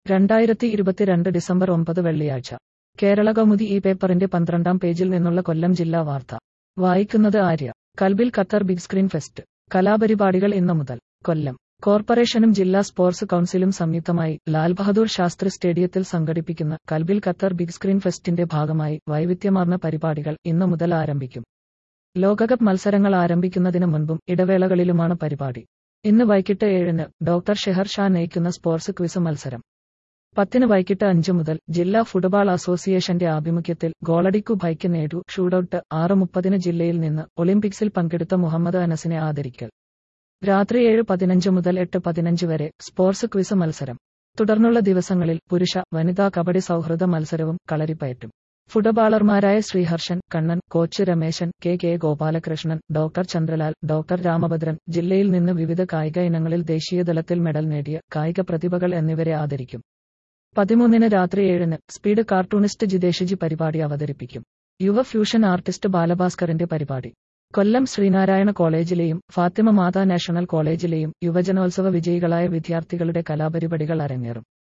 രണ്ടായിരത്തി ഇരുപത്തിരണ്ട് ഡിസംബർ ഒമ്പത് വെള്ളിയാഴ്ച കേരള കൗമുദി ഈ പേപ്പറിന്റെ പന്ത്രണ്ടാം പേജിൽ നിന്നുള്ള കൊല്ലം ജില്ലാ വാർത്ത വായിക്കുന്നത് ആര്യ കൽബിൽ ഖത്തർ ബിഗ് സ്ക്രീൻ ഫെസ്റ്റ് കലാപരിപാടികൾ ഇന്നു മുതൽ കൊല്ലം കോർപ്പറേഷനും ജില്ലാ സ്പോർട്സ് കൌൺസിലും സംയുക്തമായി ലാൽ ബഹദൂർ ശാസ്ത്രി സ്റ്റേഡിയത്തിൽ സംഘടിപ്പിക്കുന്ന കൽബിൽ ഖത്തർ ബിഗ് സ്ക്രീൻ ഫെസ്റ്റിന്റെ ഭാഗമായി വൈവിധ്യമാർന്ന പരിപാടികൾ ഇന്നു മുതൽ ആരംഭിക്കും ലോകകപ്പ് മത്സരങ്ങൾ ആരംഭിക്കുന്നതിന് മുൻപും ഇടവേളകളിലുമാണ് പരിപാടി ഇന്ന് വൈകിട്ട് ഏഴിന് ഡോക്ടർ ഷെഹർ ഷാ നയിക്കുന്ന സ്പോർട്സ് ക്വിസ് മത്സരം പത്തിന് വൈകിട്ട് അഞ്ചു മുതൽ ജില്ലാ ഫുട്ബോൾ അസോസിയേഷന്റെ ആഭിമുഖ്യത്തിൽ ഗോളടിക്കു ബൈക്ക് നേടു ഷൂട്ടൌട്ട് ആറ് മുപ്പതിന് ജില്ലയിൽ നിന്ന് ഒളിമ്പിക്സിൽ പങ്കെടുത്ത മുഹമ്മദ് അനസിനെ ആദരിക്കൽ രാത്രി ഏഴ് പതിനഞ്ച് മുതൽ എട്ട് പതിനഞ്ച് വരെ സ്പോർട്സ് ക്വിസ് മത്സരം തുടർന്നുള്ള ദിവസങ്ങളിൽ പുരുഷ വനിതാ കബഡി സൗഹൃദ മത്സരവും കളരിപ്പയറ്റും ഫുട്ബോളർമാരായ Sreeharshan Kannan coach Rameshan K K Gopalakrishnan doctor Chandralal doctor Ramabhadran ജില്ലയിൽ നിന്ന് വിവിധ കായിക ഇനങ്ങളിൽ ദേശീയതലത്തിൽ മെഡൽ നേടിയ കായിക പ്രതിഭകൾ എന്നിവരെ ആദരിക്കും പതിമൂന്നിന് രാത്രി ഏഴിന് സ്പീഡ് കാർട്ടൂണിസ്റ്റ് ജിതേഷിജി പരിപാടി അവതരിപ്പിക്കും യുവ ഫ്യൂഷൻ ആർട്ടിസ്റ്റ് ബാലഭാസ്കറിന്റെ പരിപാടി കൊല്ലം ശ്രീനാരായണ കോളേജിലെയും ഫാത്തിമ മാതാ നാഷണൽ കോളേജിലെയും യുവജനോത്സവ വിജയികളായ വിദ്യാർത്ഥികളുടെ കലാപരിപാടികൾ അരങ്ങേറും